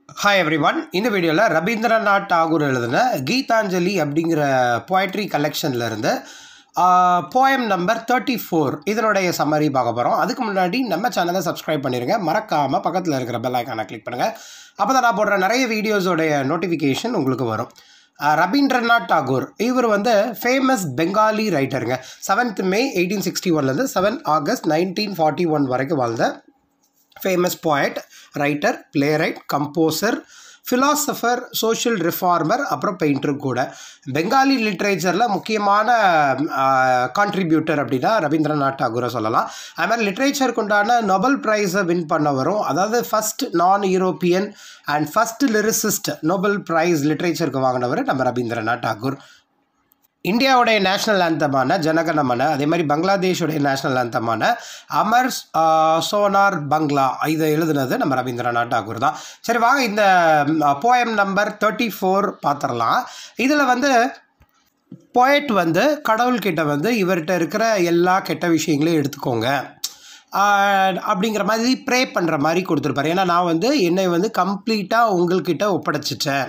hi every one இந்த வீடியோவில் ரவீந்திரநாத் டாகூர் எழுதின கீதாஞ்சலி அப்படிங்கிற போய்ட்ரி கலெக்ஷன்ல இருந்து போயம் நம்பர் தேர்ட்டி ஃபோர் இதனுடைய சம்மரி பார்க்க போகிறோம் அதுக்கு முன்னாடி நம்ம சேனலை சப்ஸ்கிரைப் பண்ணிடுங்க மறக்காமல் பக்கத்தில் இருக்கிற பெல் ஐக்கானை கிளிக் பண்ணுங்கள் அப்போ தான் நான் போடுற நிறைய வீடியோஸோடைய நோட்டிஃபிகேஷன் உங்களுக்கு வரும் அஹ் ரவீந்திரநாத் டாகூர் இவர் வந்து ஃபேமஸ் பெங்காலி ரைட்டருங்க செவன்த் மே எயிட்டீன் சிக்ஸ்டி ஒன்லேருந்து seven August nineteen forty one வரைக்கும் வாழ்ந்த famous poet writer playwright composer philosopher social reformer அப்புறம் பெயிண்டர் கூட பெங்காலி லிட்ரேச்சரில் முக்கியமான கான்ட்ரிபியூட்டர் அப்படின்னா ரவீந்திரநாத் டாகூரை சொல்லலாம் அது மாதிரி லிட்ரேச்சருக்கு உண்டான நொபல் ப்ரைஸை வின் பண்ண வரும் அதாவது first non European and first lyricist Nobel prize லிட்ரேச்சருக்கு வாங்கினவர் நம்ம ரவீந்திரநாத் டாகூர் இந்தியாவுடைய நேஷ்னல் ஆந்தமான ஜனகணமன அதே மாதிரி பங்களாதேஷுடைய நேஷ்னல் ஆந்தமான அமர் ஆஹ், சோனார் பங்களா இதை எழுதுனது நம்ம ரவீந்திரநாத் டாகூர் தான் சரி வாங்க இந்த போயம் நம்பர் தேர்ட்டி ஃபோர் பார்த்துடலாம் இதில் வந்து போயட் வந்து கடவுள்கிட்ட வந்து இவர்கிட்ட இருக்கிற எல்லா கெட்ட விஷயங்களையும் எடுத்துக்கோங்க ஆஹ், அப்படிங்கிற மாதிரி ப்ரே பண்ணுற மாதிரி கொடுத்துருப்பாரு ஏன்னா நான் வந்து என்னை வந்து கம்ப்ளீட்டாக உங்கள்கிட்ட ஒப்படைச்சிட்டேன்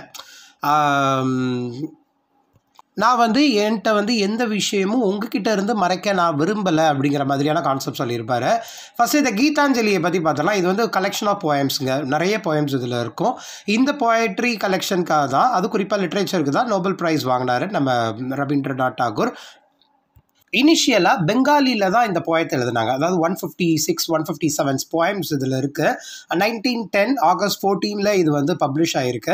ஆம், நான் வந்து என்கிட்ட வந்து எந்த விஷயமும் உங்ககிட்ட இருந்து மறைக்க நான் விரும்பலை அப்படிங்கிற மாதிரியான கான்செப்ட் சொல்லியிருப்பாரு ஃபஸ்ட்டு இந்த கீதாஞ்சலியை பற்றி பார்த்தலாம் இது வந்து கலெக்ஷன் ஆஃப் போயம்ஸுங்க நிறைய போயம்ஸ் இதில் இருக்கும் இந்த போயட்ரி கலெக்ஷனுக்காக தான் அது குறிப்பாக லிட்ரேச்சருக்கு தான் நோபல் ப்ரைஸ் வாங்கினார் நம்ம ரவீந்திரநாத் டாகூர் இனிஷியலாக பெங்காலியில் தான் இந்த போயத்தை எழுதினாங்க அதாவது one fifty six one fifty sevens poems இதில் இருக்குது நைன்டீன் டென் ஆகஸ்ட் ஃபோர்டீனில் இது வந்து பப்ளிஷ் ஆகிருக்கு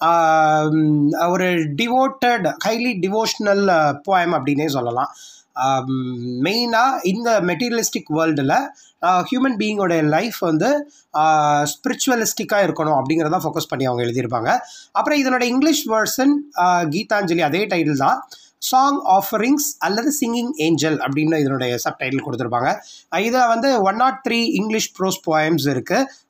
ஒரு டிவோட்டட் ஹைலி டிவோஷ்னல் போயம் அப்படின்னே சொல்லலாம் மெயினாக இந்த மெட்டீரியலிஸ்டிக் வேர்ல்டில் ஹியூமன் பீயிங்கோட லைஃப் வந்து ஸ்பிரிச்சுவலிஸ்டிக்காக இருக்கணும் அப்படிங்கிறத ஃபோக்கஸ் பண்ணி அவங்க எழுதியிருப்பாங்க அப்புறம் இதனோட இங்கிலீஷ் வேர்ஷன் கீதாஞ்சலி அதே டைட்டில் தான் சாங் ஆஃபரிங்ஸ் அல்லது சிங்கிங் ஏஞ்சல் அப்படின்னு இதனுடைய சப்டைட்டில் கொடுத்துருப்பாங்க இதில் வந்து one nought three English prose poems இருக்குது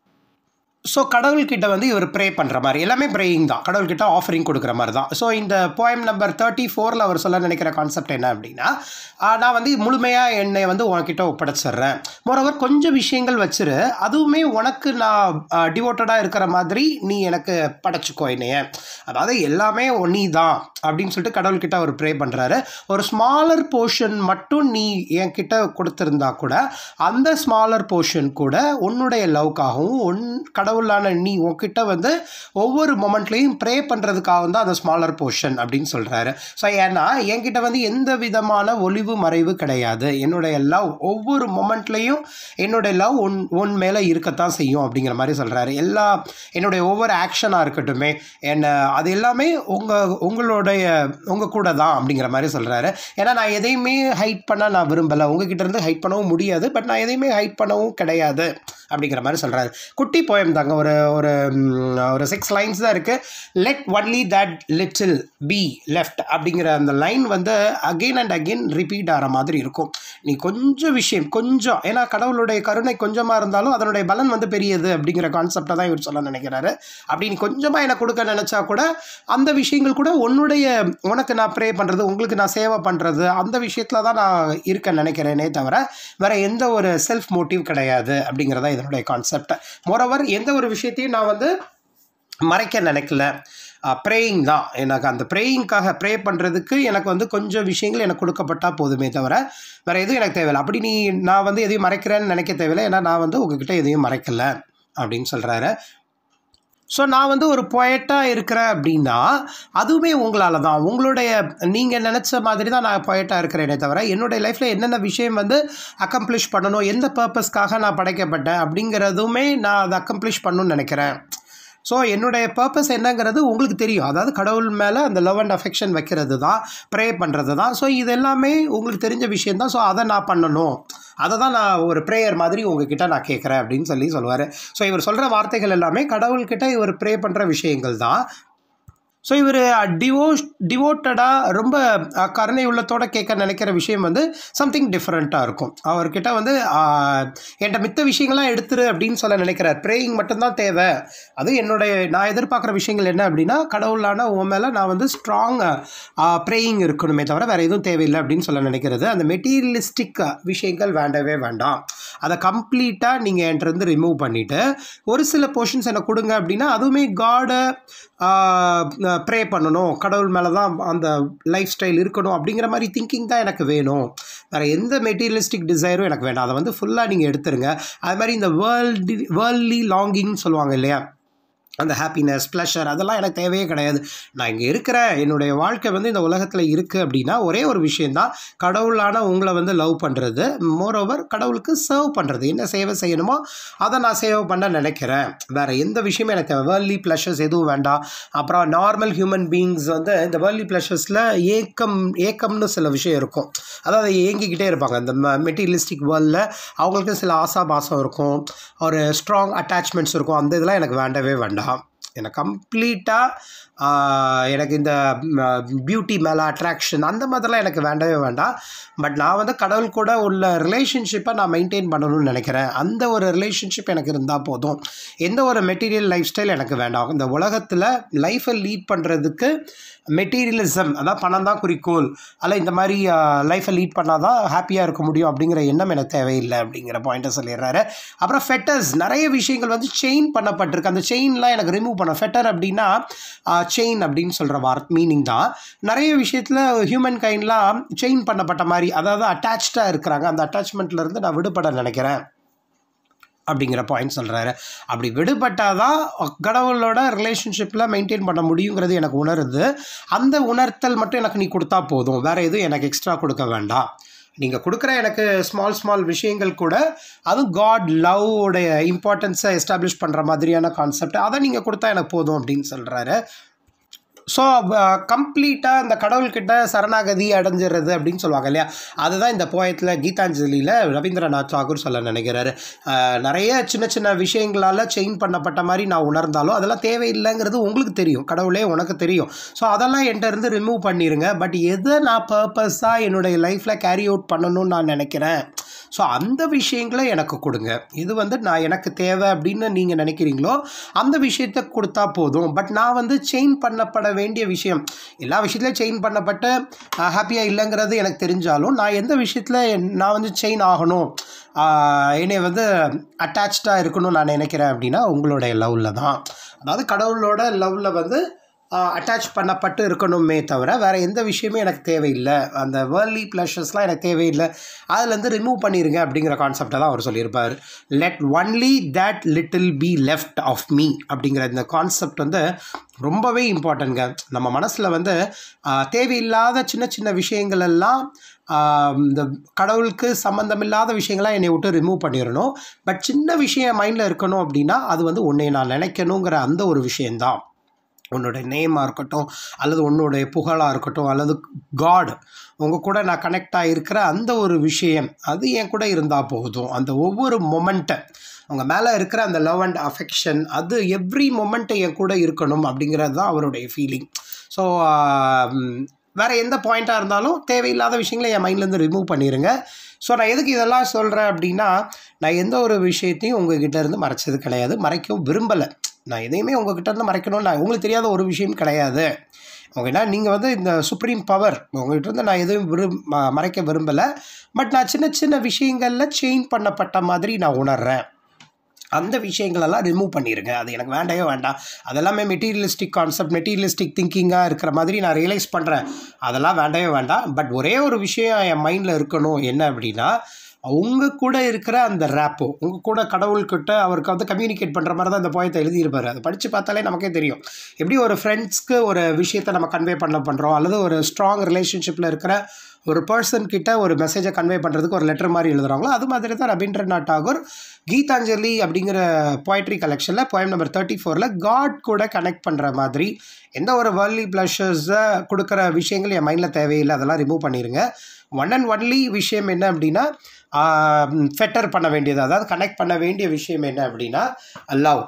ஸோ கடவுள்கிட்ட வந்து இவர் ப்ரே பண்ணுற மாதிரி எல்லாமே ப்ரேயிங் தான் கடவுள்கிட்ட ஆஃபரிங் கொடுக்குற மாதிரி தான் ஸோ இந்த போயம் நம்பர் தேர்ட்டி ஃபோரில் அவர் சொல்ல நினைக்கிற கான்செப்ட் என்ன அப்படின்னா ஆஹ் நான் வந்து முழுமையாக என்னை வந்து உனக்கிட்ட ஒப்படைச்சிட்றேன் மோரோவர் கொஞ்சம் விஷயங்கள் வச்சிரு அதுவுமே உனக்கு நான் டிவோட்டடாக இருக்கிற மாதிரி நீ எனக்கு படைச்சிக்கோ என்னைய அதாவது எல்லாமே நீ தான் அப்படின்னு சொல்லிட்டு கடவுள்கிட்ட அவர் ப்ரே பண்ணுறாரு ஒரு ஸ்மாலர் போர்ஷன் மட்டும் நீ என்கிட்ட கொடுத்துருந்தா கூட அந்த ஸ்மாலர் போர்ஷன் கூட உன்னுடைய லவ்க்காகவும் உன் கடவுளான நீ உன்கிட்ட வந்து ஒவ்வொரு மொமெண்ட்லேயும் ப்ரே பண்ணுறதுக்காக தான் அந்த ஸ்மாலர் போர்ஷன் அப்படின்னு சொல்கிறாரு ஸோ ஏன்னா என்கிட்ட வந்து எந்த விதமான ஒளிவு மறைவு கிடையாது என்னுடைய லவ் ஒவ்வொரு மொமெண்ட்லேயும் என்னுடைய லவ் உன் உன் மேலே இருக்கத்தான் செய்யும் அப்படிங்கிற மாதிரி சொல்கிறாரு எல்லா என்னுடைய ஒவ்வொரு ஆக்ஷனாக இருக்கட்டுமே என்ன அது எல்லாமே உங்கள் உங்களுடைய உங்கள் கூட தான் அப்படிங்கிற மாதிரி சொல்கிறாரு ஏன்னா நான் எதையுமே ஹைட் பண்ண நான் விரும்பலை உங்ககிட்ட இருந்து ஹைட் பண்ணவும் முடியாது பட் நான் எதையுமே ஹைட் பண்ணவும் கிடையாது அப்படிங்கிற மாதிரி சொல்கிறாரு குட்டி போயம் தாங்க ஒரு ஒரு ம், ஒரு சிக்ஸ் லைன்ஸ் தான் இருக்குது let only that little be left அப்படிங்கிற அந்த லைன் வந்து அகெயின் அண்ட் அகெயின் ரிப்பீட் ஆகிற மாதிரி இருக்கும் நீ கொஞ்சம் விஷயம் கொஞ்சம் ஏன்னா கடவுளுடைய கருணை கொஞ்சமாக இருந்தாலும் அதனுடைய பலன் வந்து பெரியது அப்படிங்கிற கான்செப்டை தான் இவர் சொல்ல நினைக்கிறாரு அப்படி நீ கொஞ்சமாக எனக்கு கொடுக்க நினச்சா கூட அந்த விஷயங்கள் கூட உன்னுடைய உனக்கு நான் ப்ரே பண்ணுறது உங்களுக்கு நான் சேவை பண்ணுறது அந்த விஷயத்தில் தான் நான் இருக்க நினைக்கிறேனே தவிர வேற எந்த ஒரு செல்ஃப் மோட்டிவ் கிடையாது அப்படிங்கிறதா இதனுடைய கான்செப்ட் மோரோவர் எந்த ஒரு விஷயத்தையும் நான் வந்து மறைக்க நினைக்கல ப்ரேயிங் தான் எனக்கு அந்த ப்ரேயிங்காக ப்ரே பண்ணுறதுக்கு எனக்கு வந்து கொஞ்சம் விஷயங்கள் எனக்கு கொடுக்கப்பட்டால் போதுமே தவிர வேறு எதுவும் எனக்கு தேவையில்லை அப்படி நீ நான் வந்து எதையும் மறைக்கிறேன்னு நினைக்க தேவையில்லை ஏன்னா நான் வந்து உங்ககிட்ட எதையும் மறைக்கல அப்படின்னு சொல்கிறாரு ஸோ நான் வந்து ஒரு பொயட்டாக இருக்கிறேன் அப்படின்னா அதுவுமே உங்களால் தான் உங்களுடைய நீங்கள் நினச்ச மாதிரி தான் நான் பொயட்டாக இருக்கிறேனே தவிர என்னுடைய லைஃப்பில் என்னென்ன விஷயம் வந்து அக்கம்ப்ளிஷ் பண்ணணும் எந்த பர்பஸ்க்காக நான் படைக்கப்பட்டேன் அப்படிங்கிறதுமே நான் அதை அக்கம்ப்ளிஷ் பண்ணணும்னு நினைக்கிறேன் ஸோ என்னுடைய பர்பஸ் என்னங்கிறது உங்களுக்கு தெரியும் அதாவது கடவுள் மேலே அந்த லவ் அண்ட் அஃபெக்ஷன் வைக்கிறது தான் ப்ரே பண்ணுறது தான் ஸோ இது எல்லாமே உங்களுக்கு தெரிஞ்ச விஷயம் தான் ஸோ அதை நான் பண்ணணும் அதை தான் நான் ஒரு ப்ரேயர் மாதிரி உங்ககிட்ட நான் கேட்குறேன் அப்படின்னு சொல்லி சொல்லுவார் ஸோ இவர் சொல்கிற வார்த்தைகள் எல்லாமே கடவுள்கிட்ட இவர் ப்ரே பண்ணுற விஷயங்கள் தான் ஸோ இவர் டிவோஸ் டிவோட்டடாக ரொம்ப அஹ், கருணை உள்ளத்தோட கேட்க நினைக்கிற விஷயம் வந்து சம்திங் டிஃப்ரெண்ட்டாக இருக்கும் அவர்கிட்ட வந்து ஆஹ், என்கிட்ட மித்த விஷயங்கள்லாம் எடுத்துரு அப்படின்னு சொல்ல நினைக்கிறார் ப்ரேயிங் மட்டும்தான் தேவை அது என்னுடைய நான் எதிர்பார்க்குற விஷயங்கள் என்ன அப்படின்னா கடவுளான உன் மேலே நான் வந்து ஸ்ட்ராங் ப்ரேயிங் இருக்கணுமே தவிர வேறு எதுவும் தேவையில்லை அப்படின்னு சொல்ல நினைக்கிறது அந்த மெட்டீரியலிஸ்டிக் விஷயங்கள் வேண்டவே வேண்டாம் அதை கம்ப்ளீட்டாக நீங்கள் என்கிட்ட இருந்து ரிமூவ் பண்ணிவிட்டு ஒரு சில போர்ஷன்ஸ் எனக்கு கொடுங்க அப்படின்னா அதுவுமே காடை ப்ரே பண்ணணும் கடவுள் மேலே தான் அந்த லைஃப் ஸ்டைல் இருக்கணும் அப்படிங்கிற மாதிரி திங்கிங் தான் எனக்கு வேணும் வேறு எந்த மெட்டீரியலிஸ்டிக் டிசைரும் எனக்கு வேண்டாம் அதை வந்து ஃபுல்லாக நீங்கள் எடுத்துருங்க அது மாதிரி இந்த வேர்ல்டி வேர்ல்ட்லி லாங்கிங்னு சொல்லுவாங்க இல்லையா அந்த ஹாப்பினஸ் ப்ளஷர் அதெல்லாம் எனக்கு தேவையே கிடையாது நான் இங்கே இருக்கிறேன் என்னுடைய வாழ்க்கை வந்து இந்த உலகத்தில் இருக்குது அப்படின்னா ஒரே ஒரு விஷயந்தான் கடவுளான உங்களை வந்து லவ் பண்ணுறது மோரோவர் கடவுளுக்கு சர்வ் பண்ணுறது என்ன சேவை செய்யணுமோ அதை நான் சேவை பண்ண நினைக்கிறேன் வேறு எந்த விஷயமும் எனக்கு தேவை வேர்லி ப்ளஷர்ஸ் எதுவும் வேண்டாம் அப்புறம் நார்மல் ஹியூமன் பீயிங்ஸ் வந்து இந்த வேர்லி ப்ளஷர்ஸில் ஏக்கம் ஏக்கம்னு சில விஷயம் இருக்கும் அதாவது ஏங்கிக்கிட்டே இருப்பாங்க இந்த மெட்டீரியலிஸ்டிக் வேர்ல்டில் அவங்களுக்கு சில ஆசாபாசம் இருக்கும் ஒரு ஸ்ட்ராங் அட்டாச்மெண்ட்ஸ் இருக்கும் அந்த இதெல்லாம் எனக்கு வேண்டவே வேண்டாம் எனக்கு கம்ப்ளீட்டாக எனக்கு இந்த பியூட்டி மேலே அட்ராக்ஷன் அந்த மாதிரிலாம் எனக்கு வேண்டவே வேண்டாம் பட் நான் வந்து கடவுள் கூட உள்ள ரிலேஷன்ஷிப்பை நான் மெயின்டைன் பண்ணணும்னு நினைக்கிறேன் அந்த ஒரு ரிலேஷன்ஷிப் எனக்கு இருந்தால் போதும் எந்த ஒரு மெட்டீரியல் லைஃப் ஸ்டைல் எனக்கு வேண்டாம் இந்த உலகத்தில் லைஃப்பை லீட் பண்ணுறதுக்கு மெட்டீரியலிசம் அதான் பணம் தான் குறிக்கோள் அல்ல இந்த மாதிரி லைஃப்பை லீட் பண்ணால் தான் ஹாப்பியாக இருக்க முடியும் அப்படிங்கிற எண்ணம் எனக்கு தேவையில்லை அப்படிங்கிற பாயிண்ட்டை சொல்லிடுறாரு அப்புறம் ஃபெட்டர்ஸ் நிறைய விஷயங்கள் வந்து செயின் பண்ணப்பட்டிருக்கு அந்த செயின்லாம் எனக்கு ரிமூவ் பண்ண ஃபெட்டர் அப்படின்னா செயின் அப்படின்னு சொல்கிற வார் மீனிங் தான் நிறைய விஷயத்தில் ஹியூமன் கைண்ட்லாம் செயின் பண்ணப்பட்ட மாதிரி அதாவது அட்டாச்சாக இருக்கிறாங்க அந்த அட்டாச்மெண்ட்லேருந்து நான் விடுபட நினைக்கிறேன் அப்படிங்கிற பாயிண்ட் சொல்கிறாரு அப்படி விடுபட்டால் தான் கடவுளோட ரிலேஷன்ஷிப்பில் மெயின்டைன் பண்ண முடியுங்கிறது எனக்கு உணருது அந்த உணர்த்தல் மட்டும் எனக்கு நீ கொடுத்தா போதும் வேறு எதுவும் எனக்கு எக்ஸ்ட்ரா கொடுக்க வேண்டாம் நீங்கள் கொடுக்குற எனக்கு ஸ்மால் ஸ்மால் விஷயங்கள் கூட அதுவும் காட் லவ் உடைய இம்பார்ட்டன்ஸை எஸ்டாப்ளிஷ் பண்ணுற மாதிரியான கான்செப்ட் அதை நீங்கள் கொடுத்தா எனக்கு போதும் அப்படின்னு சொல்கிறாரு ஸோ கம்ப்ளீட்டாக இந்த கடவுள்கிட்ட சரணாகதி அடைஞ்சிடுறது அப்படின்னு சொல்லுவாங்க இல்லையா அதுதான் இந்த போயத்தில் கீதாஞ்சலியில் ரவீந்திரநாத் தாகூர் சொல்ல நினைக்கிறாரு அஹ், நிறைய சின்ன சின்ன விஷயங்களால் செயின் பண்ணப்பட்ட மாதிரி நான் உணர்ந்தாலும் அதெல்லாம் தேவையில்லைங்கிறது உங்களுக்கு தெரியும் கடவுளே உனக்கு தெரியும் ஸோ அதெல்லாம் என்கிட்ட இருந்து ரிமூவ் பண்ணிடுங்க பட் எதை நான் பர்பஸாக என்னுடைய லைஃப்பில் கேரி அவுட் பண்ணணும்னு நான் நினைக்கிறேன் ஸோ அந்த விஷயங்களை எனக்கு கொடுங்க இது வந்து நான் எனக்கு தேவை அப்படின்னு நீங்கள் நினைக்கிறீங்களோ அந்த விஷயத்தை கொடுத்தா போதும் பட் நான் வந்து செயின் பண்ணப்பட வேண்டிய விஷயம் எல்லா விஷயத்துலையும் செயின் பண்ணப்பட்டு ஹாப்பியாக இல்லைங்கிறது எனக்கு தெரிஞ்சாலும் நான் எந்த விஷயத்தில் நான் வந்து செயின் ஆகணும் ஆஹ் என்னை வந்து அட்டாச்சாக இருக்கணும்னு நான் நினைக்கிறேன் அப்படின்னா உங்களுடைய லவ்வில் தான் அதாவது கடவுளோட லவ்வில் வந்து அட்டாச் பண்ணப்பட்டு இருக்கணுமே தவிர வேறு எந்த விஷயமே எனக்கு தேவையில்லை அந்த வேர்லி ப்ளஷர்ஸ்லாம் எனக்கு தேவையில்லை அதுலேருந்து ரிமூவ் பண்ணிடுங்க அப்படிங்கிற கான்செப்டை தான் அவர் சொல்லியிருப்பார் let only that little be left of me அப்படிங்கிற இந்த கான்செப்ட் வந்து ரொம்பவே இம்பார்ட்டன்ட்ங்க நம்ம மனசில் வந்து ஆஹ், தேவையில்லாத சின்ன சின்ன விஷயங்கள் எல்லாம் ஆஹ், இந்த கடவுளுக்கு சம்மந்தமில்லாத விஷயங்கள்லாம் என்னை விட்டு ரிமூவ் பண்ணிடணும் பட் சின்ன விஷயம் மைண்டில் இருக்கணும் அப்படின்னா அது வந்து உன்னை நான் நினைக்கணுங்கிற அந்த ஒரு விஷயந்தான் உன்னோட நேமாக இருக்கட்டும் அல்லது உன்னுடைய புகழாக இருக்கட்டும் அல்லது காட் உங்கள் கூட நான் கனெக்ட் ஆகிருக்கிற அந்த ஒரு விஷயம் அது என் கூட இருந்தால் போதும் அந்த ஒவ்வொரு மொமெண்ட்டை உங்கள் மேலே இருக்கிற அந்த லவ் அண்ட் அஃபெக்ஷன் அது எவ்ரி மொமெண்ட்டை என் கூட இருக்கணும் அப்படிங்கிறது தான் அவருடைய ஃபீலிங் ஸோ வேறு எந்த பாயிண்ட்டாக இருந்தாலும் தேவையில்லாத விஷயங்களை என் மைண்ட்லேருந்து ரிமூவ் பண்ணிடுங்க ஸோ நான் எதுக்கு இதெல்லாம் சொல்கிறேன் அப்படின்னா நான் எந்த ஒரு விஷயத்தையும் உங்ககிட்ட இருந்து மறைச்சது கிடையாது மறைக்கவும் விரும்பலை நான் எதையுமே உங்ககிட்ட இருந்து மறைக்கணும்னு நான் உங்களுக்கு தெரியாத ஒரு விஷயம் கிடையாது ஓகேனா நீங்கள் வந்து இந்த சுப்ரீம் பவர் உங்கள்கிட்ட இருந்து நான் எதுவும் விரும் ம- மறைக்க விரும்பலை பட் நான் சின்ன சின்ன விஷயங்களில் செயின் பண்ணப்பட்ட மாதிரி நான் உணர்றேன் அந்த விஷயங்களெல்லாம் ரிமூவ் பண்ணிடுங்க அது எனக்கு வேண்டவே வேண்டாம் அதெல்லாமே மெட்டீரியலிஸ்டிக் கான்செப்ட் மெட்டீரியலிஸ்டிக் திங்கிங்காக இருக்கிற மாதிரி நான் ரியலைஸ் பண்ணுறேன் அதெல்லாம் வேண்டவே வேண்டாம் பட் ஒரே ஒரு விஷயம் என் மைண்டில் இருக்கணும் என்ன அப்படின்னா உங்கள் கூட இருக்கிற அந்த ரேப்போ உங்கள் கூட கடவுள்கிட்ட அவருக்கு வந்து கம்யூனிகேட் பண்ணுற மாதிரி தான் இந்த போயத்தை எழுதியிருப்பார் அதை படித்து பார்த்தாலே நமக்கே தெரியும் எப்படி ஒரு ஃப்ரெண்ட்ஸ்க்கு ஒரு விஷயத்தை நம்ம கன்வே பண்ண பண்ணுறோம் அல்லது ஒரு ஸ்ட்ராங் ரிலேஷன்ஷிப்பில் இருக்கிற ஒரு பர்சன் கிட்ட ஒரு மெசேஜை கன்வே பண்ணுறதுக்கு ஒரு லெட்டர் மாதிரி எழுதுறாங்களோ அது மாதிரி தான் ரவீந்திரநாத் டாகூர் கீதாஞ்சலி அப்படிங்கிற poetry கலெக்ஷனில் poem நம்பர் தேர்ட்டி ஃபோரில் காட் கூட கனெக்ட் பண்ணுற மாதிரி எந்த ஒரு வேர்லி ப்ளஷர்ஸை கொடுக்குற விஷயங்கள் என் மைண்டில் தேவையில்லை அதெல்லாம் ரிமூவ் பண்ணிடுங்க ஒன் அண்ட் ஒன்லி விஷயம் என்ன அப்படின்னா ஃபெட்டர் பண்ண வேண்டியது அதாவது கனெக்ட் பண்ண வேண்டிய விஷயம் என்ன அப்படின்னா லவ்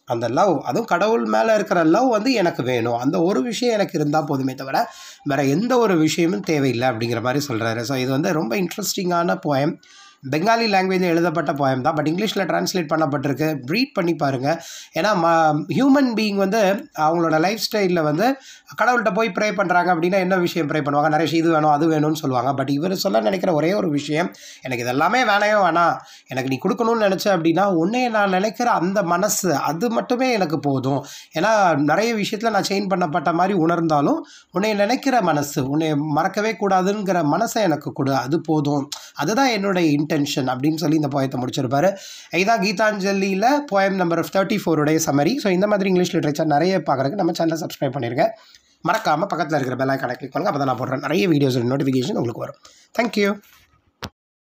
அந்த லவ் அதுவும் கடவுள் மேலே இருக்கிற லவ் வந்து எனக்கு வேணும் அந்த ஒரு விஷயம் எனக்கு இருந்தால் போதுமே தவிர வேறு எந்த ஒரு விஷயமும் தேவையில்லை அப்படிங்கிற மாதிரி சொல்கிறாரு ஸோ இது வந்து ரொம்ப இன்ட்ரெஸ்டிங்கான போயம் பெங்காலி லாங்குவேஜில் எழுதப்பட்ட போயம் தான் பட் இங்கிலீஷில் ட்ரான்ஸ்லேட் பண்ணப்பட்டிருக்கு ரீட் பண்ணி பாருங்கள் ஏன்னா ம ஹியூமன் பீயிங் வந்து அவங்களோட லைஃப் ஸ்டைலில் வந்து கடவுள்கிட்ட போய் ப்ரே பண்ணுறாங்க அப்படின்னா என்ன விஷயம் ப்ரே பண்ணுவாங்க நிறைய விஷயம் இது வேணும் அது வேணும்னு சொல்லுவாங்க பட் இவர் சொல்ல நினைக்கிற ஒரே ஒரு விஷயம் எனக்கு இதெல்லாமே வேணையோ வேணாம் எனக்கு நீ கொடுக்கணும்னு நினச்ச அப்படின்னா உன்னைய நான் நினைக்கிற அந்த மனசு அது மட்டுமே எனக்கு போதும் ஏன்னா நிறைய விஷயத்தில் நான் செயின் பண்ணப்பட்ட மாதிரி உணர்ந்தாலும் உன்னை நினைக்கிற மனசு உன்னை மறக்கவே கூடாதுங்கிற மனசை எனக்கு கொடு அது போதும் அதுதான் என்னுடைய இன்டென்ஷன் அப்படின்னு சொல்லி இந்த போயத்தை முடிச்சிருப்பாரு இதான் கீதாஞ்சலியில் போயம் நம்பர் தேர்ட்டி ஃபோருடைய சமரி ஸோ இந்த மாதிரி இங்கிலீஷ் லிட்ரேச்சர் நிறைய பார்க்குறதுக்கு நம்ம சேனலை சப்ஸ்கிரைப் பண்ணிருங்க மறக்காமல் பக்கத்தில் இருக்கிற பெல் ஐக்கானை கிளிக் பண்ணுங்கள் அப்போ தான் நான் போடுறேன் நிறைய வீடியோஸ் நோட்டிஃபிகேஷன் உங்களுக்கு வரும் தேங்க்யூ